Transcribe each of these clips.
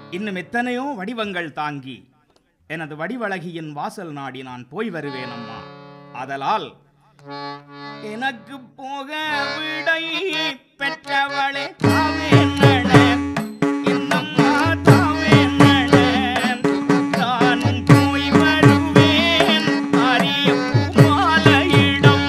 இன்னும் எத்தனையோ வடிவங்கள் தாங்கி எனது வடிவழகியின் வாசல் நாடி நான் போய் வருவேன் அம்மா ஆதலால் எனக்கு போக விடை பெற்றவளே தாவே நட என்னம்மா தாவே நட நானும் போய் வருவேன் அரிய பூமாலையிடம்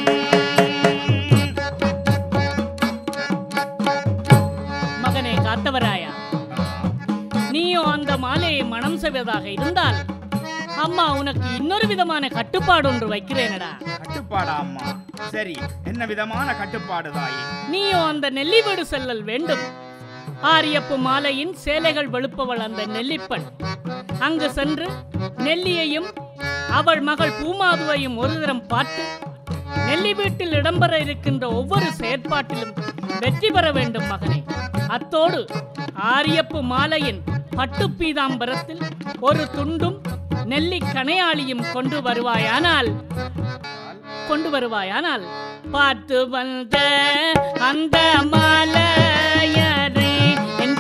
மகனே காத்தவராயா நீயும் அந்த மாலையை மனம் செய்வதாக இருந்தால் அம்மா உனக்கு இன்னொரு விதமான கட்டுப்பாடு ஒன்று வைக்கிறேனடா கட்டுப்பாடா அம்மா சரி என்ன விதமான கட்டுப்பாடு தாயே நீயும் அந்த நெல்லி வீடு செல்லல் வேண்டும் ஆரியப்பு மாலையின் சேலைகள் வெளுப்பவள் அந்த நெல்லிப்பெண் அங்கு சென்று நெல்லியையும் அவள் மகள் பூமாதுவையும் ஒரு தரம் பார்த்து நெல்லி வீட்டில் இடம்பெற இருக்கின்ற ஒவ்வொரு செயற்பாட்டிலும் வெற்றி பெற வேண்டும் மகனே அத்தோடு ஆரியப்பு மாலையின் பட்டு பீதாம்பரத்தில் ஒரு துண்டும் நெல்லி கணையாளியும் கொண்டு வருவாயானால் கொண்டு வருவாயானால் பார்த்து வந்த அந்த மாலையரை என்ற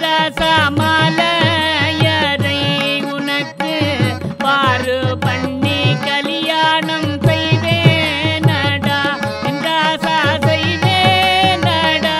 மாலையரை உனக்கு பாரு பண்ணி கல்யாணம் செய்வேனடா என்ற செய்வேனடா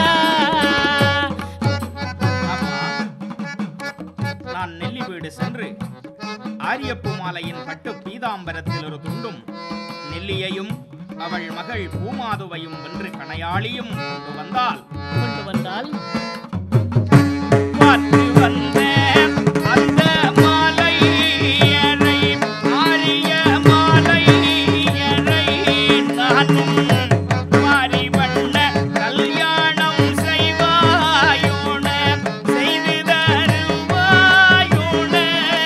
அம்மா நான் நெல்லி வீடு சென்று ஆரியப்பு மாலையின் பட்டு பீதாம்பரத்தில் ஒரு துண்டும் நெல்லியையும் அவள் மகள் பூமாதுவையும் வென்று கணையாளியும் கொண்டு வந்தால் கொண்டு வந்தால் பார்த்து வந்த அந்த மாலையரை ஆரிய மாலையரை நானும் மாறி வண்ண கல்யாணம் செய்வாயோன செய்து தருவாயோன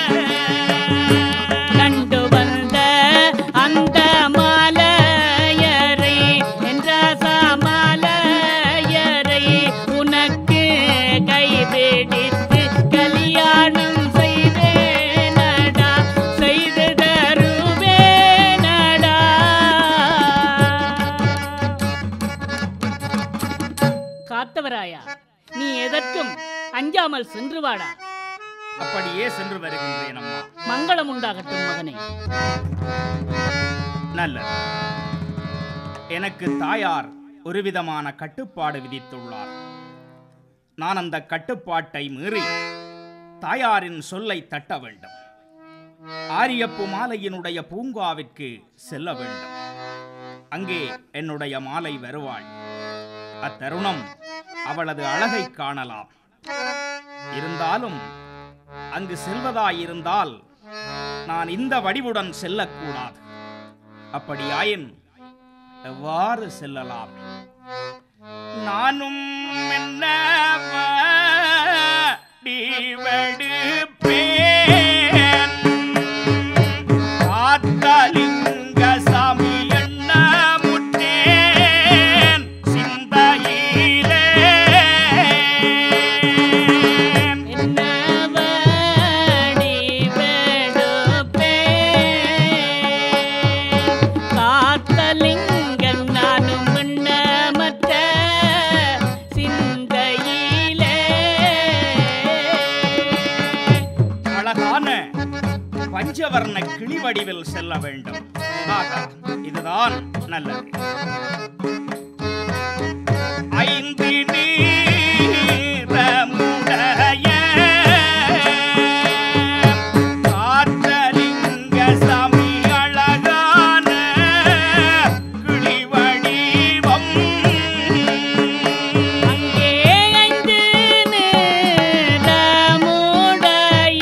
கண்டு வந்த அந்த மாலையரை என்ற மாலையரை உனக்கு கைபிடித்து கல்யாணம் செய்வேனடா செய்து தருவேனடா காத்தவராயா நீ எதற்கும் அஞ்சாமல் சென்று வாடா அப்படியே சென்று வருகின்றேன் அம்மா மங்களம் உண்டாகட்டும் மகனே நல்லது எனக்கு தாயார் ஒரு விதமான கட்டுப்பாடு விதித்துள்ளார் நான் அந்த கட்டுப்பாட்டை மீறி தாயாரின் சொல்லை தட்ட வேண்டும் ஆரியப்பு மாலையினுடைய பூங்காவிற்கு செல்ல வேண்டும் அங்கே என்னுடைய மாலை வருவாள் அத்தருணம் அவளது அழகை காணலாம் இருந்தாலும் அங்கு செல்வதாயிருந்தால் நான் இந்த வடிவுடன் செல்லக்கூடாது அப்படியாயின் எவ்வாறு செல்லலாம் நானும் என்ன வடிவெடுப்பேன். காத்தலிங்க சாமி என்ன முட்டேன் சிந்தையிலே என்ன வடி வெடுப்பே காத்தலிங்கன் நானும் எண்ணமற்ற சிந்தையிலே அழகான பஞ்சவர்ண கிளி வடிவில் செல்ல வேண்டும் ஆகா, இதுதான் நல்லது ஐந்து நீரமுடைய காத்தலிங்க சாமி அழகான கிளி வடிவம் அங்கே ஐந்து நிறமுடைய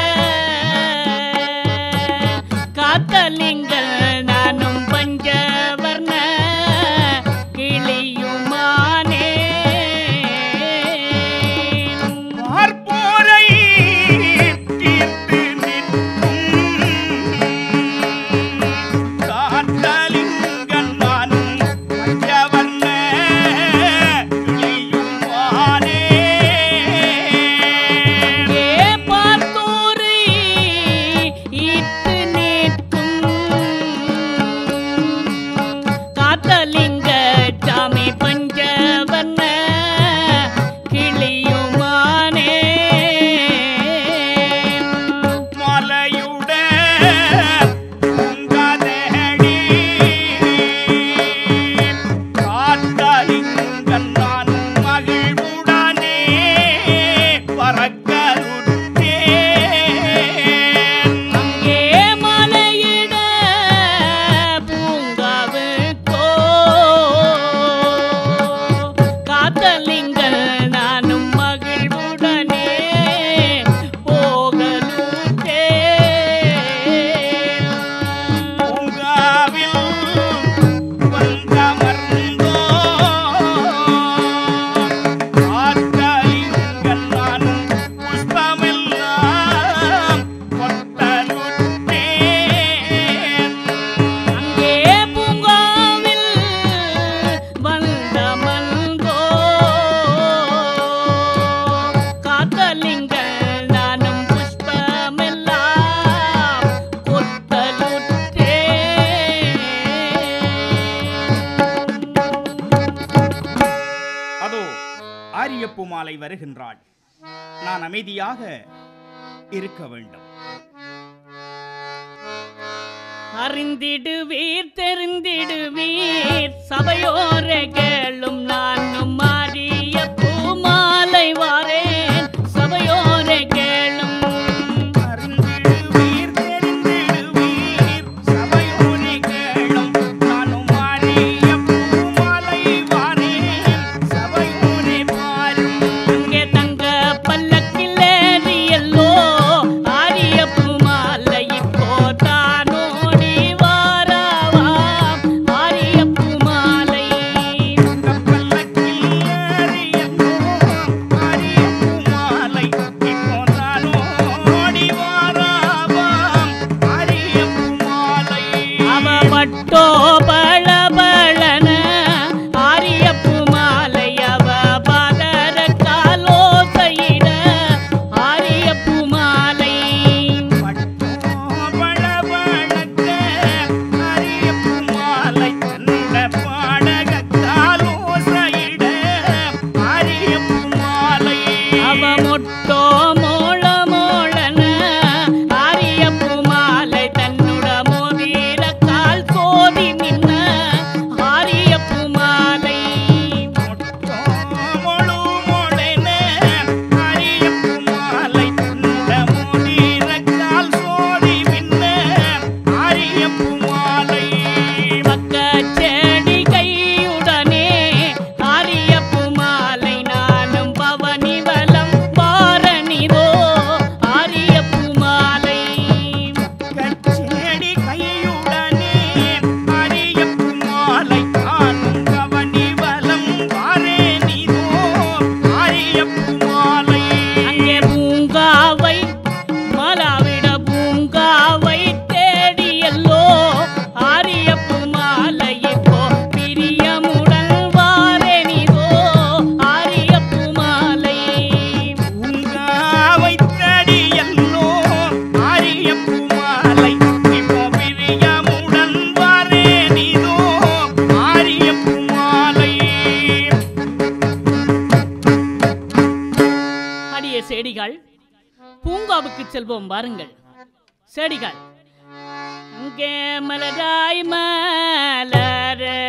காத்தலிங்கள் நானும் பஞ்சவர்ண கிளியுமானே வருகின்றாள் நான் அமைதியாக இருக்க வேண்டும் அறிந்திடுவீர் தெரிந்திடுவீர் சபையோரே கேளும் நானும் மாறிய பூமாலை வாரேன் சபையோரே கேளும் அறிந்திடுவீர், தெரிந்திடுவீர், சபையோரே கேளும். நானும் மாறிய பூமாலை வாரேன், சபையோரே பாரும். அங்கே தங்க பல்லக்கில் ஏறியல்லோ ஆரிய பூமாலை இப்போ தானோடி வாராவாம் ஆரிய பூமாலை கப்பலக்கில் ஏறியதோ ஆரிய பூமாலை, இப்போதானோ ஓடி வாராவாம் ஆரிய பூமாலை. அவ பட்டோ பளபளன ஆரிய பூமாலை அவ பாதர காலோசையிட ஆரிய பூமாலை பட்டோ பளபளக்க அரிய பூமாலை தந்த பாடகக் காலோசையிட அரிய பூமாலை. அவ மொட்டோ மோள மோளன ஆரிய பூமாலை தன்னுட மோதிர கால் சோதி நின்ன ஆரிய பூமாலை மொட்டோ மொழு மொழென அரிய பூமாலை தந்த மோதிரக்கால் சோதி மின்ன அரிய பூமாலை. பக்கச்செடி கையுடனே ஆரிய பூமாலை நானும் பவனி வலம் பாரணிதோ ஆரிய பூமாலை கச்சேடி கையுடனே அரிய பூமாலை காணும் கவனி வலம் வாரேனிதோ அரிய பூமாலை. அங்கே பூங்காவை மலாவிட பூங்காவை தேடியல்லோ ஆரிய பூமாலை இப்போ பிரியமுடன் வாரணிதோ ஆரிய பூமாலை பூங்காவை தடியல்லோ அரிய பூமாலை. இப்போ பிரியமுடன் வாரேனிதோ அரிய பூமாலை. அடிய செடிகள் பூங்காவுக்கு செல்வோம் வாருங்கள் செடிகள் அங்கே மலராய் மலர